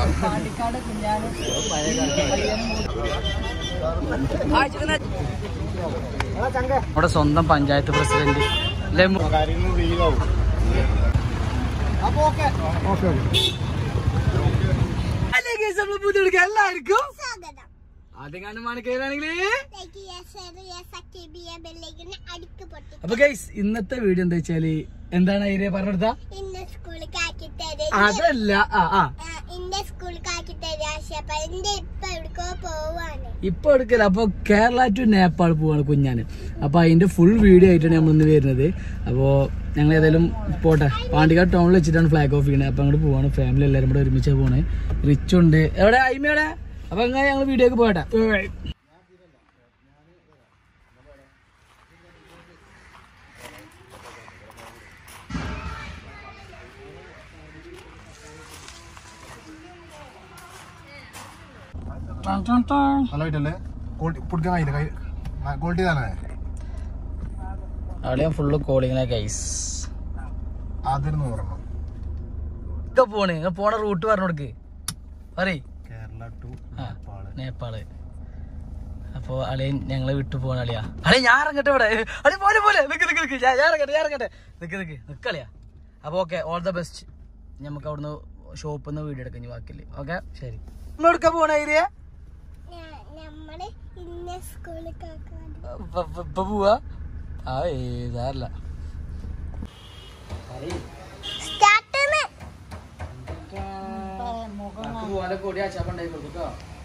പാണ്ടിക്കാട് കുഞ്ഞാനും നമ്മുടെ സ്വന്തം പഞ്ചായത്ത് പ്രസിഡന്റ് അല്ലേ മു- അല്ലേ guys, നമ്മള് പുതിയ വീഡിയോക്ക് എല്ലാവർക്കും സ്വാഗതം ആദ്യം കാണുന്ന മാണിക്കയിലാണെങ്കില് ലൈക്ക് ചെയ്യുക ഷെയർ ചെയ്യുക സബ്സ്ക്രൈബ് ചെയ്യുക ബെല്ലൈക്കനെ അടിക്ക് പൊട്ടി അപ്പൊ ഗൈസ് ഇന്നത്തെ വീഡിയോ എന്താ വെച്ചാല് എന്താണ് അതിനെ പറഞ്ഞെടുത്ത ഇന്ന് സ്കൂളിൽ ആക്കി തരാം അതല്ല ആ ആ ഇന്റെ സ്കൂളിൽ ആക്കി തരാം അപ്പൊ എന്റെ ഇപ്പൊ എവിടേക്കോ പോവാണ് ഇപ്പൊ എടുക്കല അപ്പൊ കേരള ടു നേപ്പാൾ പോവാണ് കുഞ്ഞാന് അപ്പൊ അതിന്റെ ഫുൾ വീഡിയോ ആയിട്ടാണ് നമ്മൾ ഇന്ന് വരുന്നത് അപ്പോ ഞങ്ങൾ ഏതായാലും പോട്ടെ പാണ്ടിക്കാട് ടൗണിൽ വെച്ചിട്ടാണ് ഫ്ലാഗ് ഓഫ് ചെയ്യുന്നത് അപ്പൊ അങ്ങോട്ട് പോവാണ് ഫാമിലി എല്ലാവരും കൂടെ ഒരുമിച്ച് പോവാണ് റിച്ച് ഉണ്ട് എവിടെ അയിമയുടെ അപ്പൊ അങ്ങനെ ഞങ്ങൾ വീഡിയോക്ക് പോട്ടെ ഏയ്. നല്ലതായിട്ടല്ലേ ക്വാളിറ്റി പിടിക്കാൻ കഴിയില്ല കൈ ക്വാളിറ്റി തന്നെ അവിടെ ഞാൻ ഫുള്ള് കോളിങ്ങനെ ഗൈസ് ആദ്യം നൂറെണ്ണം ഒക്കെ പോണ് ഇങ്ങ് പോണ റൂട്ട് പറഞ്ഞു കൊടുക്ക് പറയ് കേരള ടു ആ, നേപ്പാള് അപ്പൊ അളിയൻ ഞങ്ങളെ വിട്ടു പോണ അളിയാ അളിയ ഞാൻ ഇറങ്ങട്ടെ ഇവിടെ അളി പോലെ പോലെ നിക്ക് നിക്ക് നിക്ക് ഞാൻ ഞാൻ ഇറങ്ങട്ടെ ഞാൻ ഇറങ്ങട്ടെ നിക്ക് നിക്ക് നിക്കളിയാ അപ്പൊ ഓക്കെ ഓൾ ദ ബെസ്റ്റ് നമുക്ക് അവിടുന്ന് ഷോപ്പിൽ നിന്ന് വീഡിയോ എടുക്കാൻ ബാക്കില്ലേ ഓക്കെ ശരി നമ്മൾ എടുക്കാൻ പോണ ഏരിയ നമ്മള് ഇന്ന സ്കൂളിൽ ആക്കാൻ ഇപ്പൊ പോവാ ആ ഏതാറില്ല സ്റ്റാർട്ട് കൊടി ആച്ചാപ്പണ്ടായി കൊടുക്കോ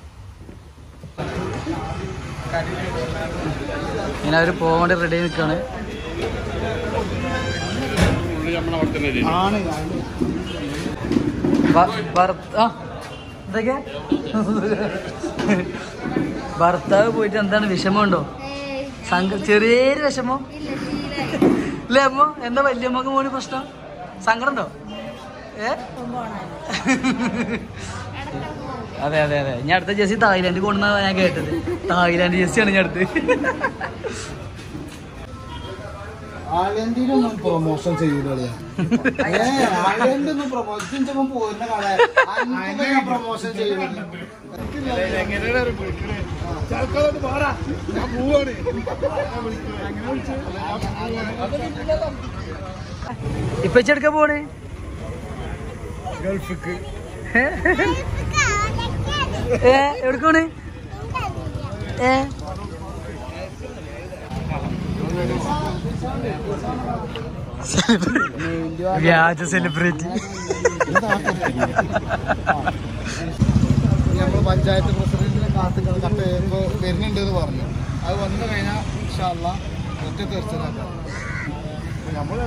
ഇങ്ങനെ അവര് പോകാൻ വേണ്ടി റെഡി നിൽക്കാണ് ആണ് എന്തൊക്കെ ഭർത്താവ് പോയിട്ട് എന്താണ് വിഷമമുണ്ടോ സങ്ക ചെറിയൊരു വിഷമോ അല്ലേ അമ്മ എന്താ വല്യമ്മക്ക് മോന് പ്രശ്നം സങ്കടം ഉണ്ടോ ഏ അതെ അതെ അതെ ഞാൻ അടുത്ത ജെസ്സി തായ്ലാന്റ് കൊണ്ടുവന്ന ഞാൻ കേട്ടത് തായ്ലാന്റ് ജെസ്സിയാണ് ഞാൻ അടുത്ത് ആലന്റിനൊന്നും പ്രൊമോഷൻ ചെയ്തില്ല ആലന്റൊന്നും പ്രൊമോഷൻ ചെയ്യുമ്പോ പോരുന്ന കഥ പ്രൊമോഷൻ ചെയ്യുന്നത് ഇപ്പൊ ചെടുക്ക പോണ് ഗൾഫിക്ക് ഏ എവിടേക്കാണ് ഏ വ്യാജ സെലിബ്രിറ്റി നമ്മൾ പഞ്ചായത്ത് പ്രസിഡന്റിനെ കാത്ത് കട്ട് ഇപ്പൊ വരുന്നുണ്ട് എന്ന് പറഞ്ഞു അത് വന്നു കഴിഞ്ഞാൽ ഇൻഷാല്ല ഒറ്റ തീർച്ചയാക്കാം നമ്മൾ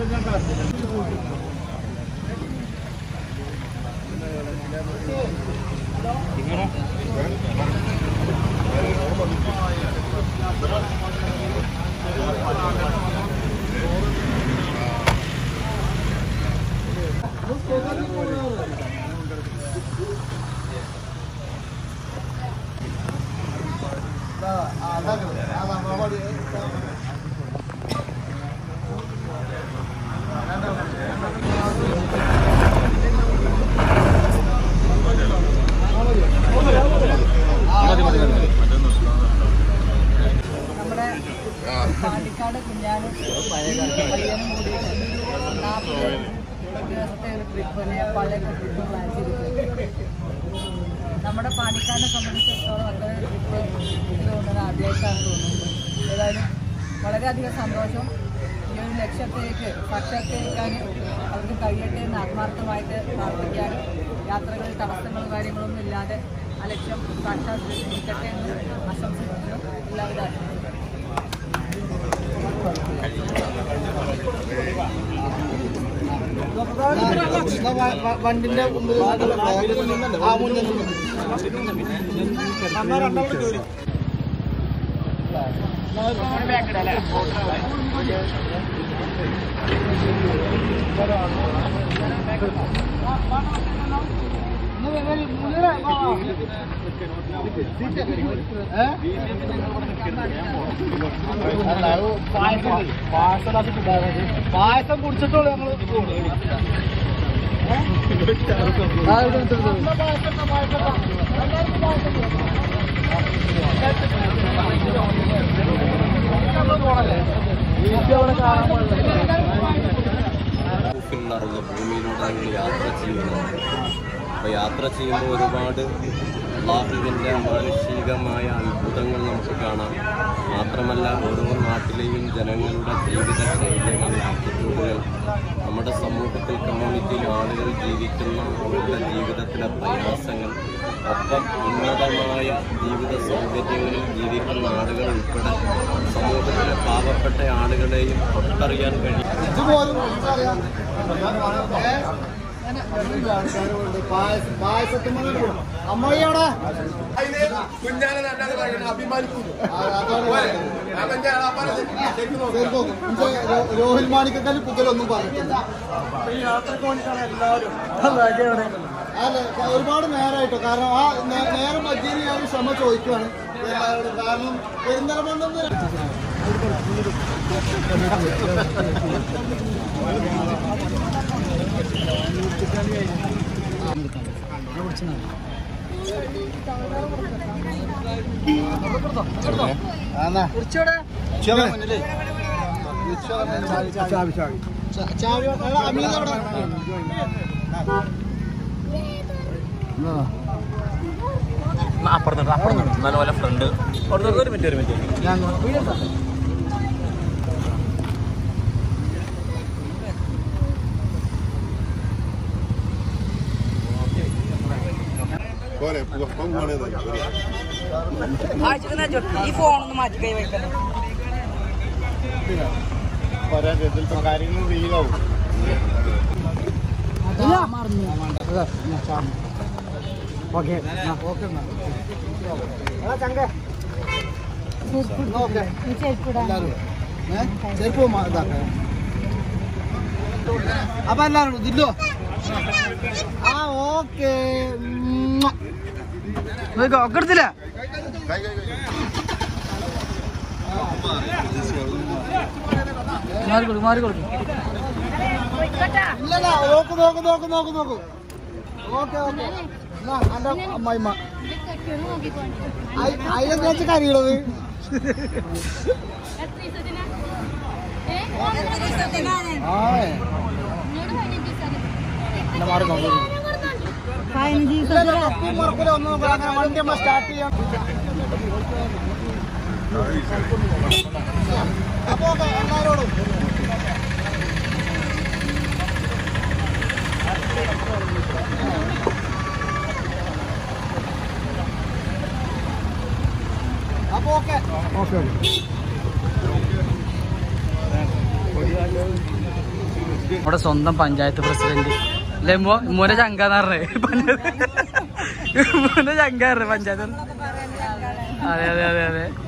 നമ്മുടെ പാണ്ടിക്കാട് കുഞ്ഞാനും പയ്യനും കൂടി നാൽപ്പത് ദിവസത്തെ ഒരു ട്രിപ്പ് നേപ്പാളിലേക്ക് ട്രിപ്പ് പ്ലാൻ ചെയ്തിട്ടുണ്ട് നമ്മുടെ പാണ്ടിക്കാടിനെ സംബന്ധിച്ചിടത്തോളം അത്ര ട്രിപ്പ് എനിക്ക് തോന്നുന്നത് ആദ്യമായിട്ടാണ് തോന്നുന്നത് ഏതായാലും വളരെയധികം സന്തോഷം ഈ ഒരു ലക്ഷ്യത്തിലേക്ക് സാക്ഷാത്കരിക്കാൻ അവർക്ക് കഴിയട്ടെ എന്ന് ആത്മാർത്ഥമായിട്ട് പ്രാർത്ഥിക്കാനും യാത്രകളിൽ തടസ്സങ്ങളും കാര്യങ്ങളൊന്നും ഇല്ലാതെ ആ ലക്ഷ്യം സാക്ഷാത്കരിക്കട്ടെ എന്ന് ആശംസിക്കുന്നു എല്ലാവിധ ആശംസകളും വണ്ടിന്റെ മുമ്പിൽ ആ മുന്നിൽ പായസം കുടിച്ചിട്ടുള്ളൂ ഞങ്ങള് ആ എടുത്തു എടുത്തു എടുത്തു ൂഫിലുള്ള ഭൂമിയിലൂടെ നിങ്ങൾ യാത്ര ചെയ്യുന്നത് അപ്പോൾ യാത്ര ചെയ്യുമ്പോൾ ഒരുപാട് അള്ളാഹുവിൻ്റെ മാനുഷികമായ അത്ഭുതങ്ങൾ നമുക്ക് കാണാം മാത്രമല്ല ഓരോ നാട്ടിലെയും ജനങ്ങളുടെ ജീവിത ശൈലികൾ ആറ്റിറ്റ്യൂഡുകൾ നമ്മുടെ സമൂഹത്തിൽ കമ്മ്യൂണിറ്റിയിൽ ആളുകൾ ജീവിക്കുന്ന അവരുടെ ജീവിതത്തിലെ പ്രയാസങ്ങൾ ഒപ്പം ഉന്നതമായ ജീവിത സൗകര്യങ്ങളിൽ ജീവിക്കുന്ന ആളുകൾ ഉൾപ്പെടെ സമൂഹത്തിലെ പാവപ്പെട്ട ആളുകളെയും തൊട്ടറിയാൻ കഴിയും ഇതുപോലും നമുക്കറിയാം ഏ? നല്ല ആൾക്കാരുണ്ട്. പായസം പായസത്തിന് അമ്മായി അവിടെ കുഞ്ഞാനെ നല്ലത് പറയണം അഭിമാനിക്കുന്നു രോഹിൽ മാണിക്കൽ പുകലൊന്നും പറഞ്ഞിട്ടില്ല അല്ല ഒരുപാട് നേരമായിട്ടോ കാരണം ആ നേ- നേരം മധ്യയിൽ ഞാൻ ക്ഷമ ചോദിക്കുകയാണ് എല്ലാവരോടും കാരണം പെരിന്തൽമണ്ണെന്ന് കുറിച്ചോടെ അമീത് അവിടെ അപ്പുറത്തുണ്ട് അപ്പുറത്തുണ്ട് നല്ല പോലെ ഫ്രണ്ട് ഒരു മിനിറ്റ് ഒരു മിനിറ്റ് പോരെ പുഷ്പം പോണേത് ഈ ഫോണൊന്ന് മാറ്റി കൈ വയ്ക്കണം പറയാൻ ചിലപ്പോ കാര്യങ്ങൾ റീലാവും ഓക്കെ ഓക്കെ ചങ്ക ഓക്കെ എല്ലാവരും ഏ ചെരുപ്പ് മാ- ഇതാക്കാം അപ്പൊ എല്ലാവരും ഇതില്ലോ ആ ഓക്കെ ഒക്കെ എടുത്തില്ല കൈ കൈ കൈ മാറി കൊടുക്കും മാറി കൊടുക്കും ഇല്ലല്ല നോക്ക് നോക്ക് നോക്ക് നോക്ക് നോക്ക് ഓക്കെ ഓക്കെ എന്നാ എന്റെ അമ്മായിമ്മ അതിനെന്താ വെച്ചാൽ കറിയുള്ളത് ആ മാറി നോക്ക് ഇല്ലല്ല, കപ്പി മറക്കൂല, ഒന്നും നോക്കൂല. അങ്ങനെ വണ്ടി നമ്മൾ സ്റ്റാർട്ട് ചെയ്യാം അപ്പൊ ഓക്കെ എല്ലാവരോടും അപ്പൊ ഓക്കെ ഓക്കെ ഓക്കെ നമ്മുടെ സ്വന്തം പഞ്ചായത്ത് പ്രസിഡന്റ് അല്ലേ മോ മോനെ ചങ്കാന്ന് പറഞ്ഞേ മോനെ ചങ്കാറ് പഞ്ചായത്ത് അതെ അതെ അതെ അതെ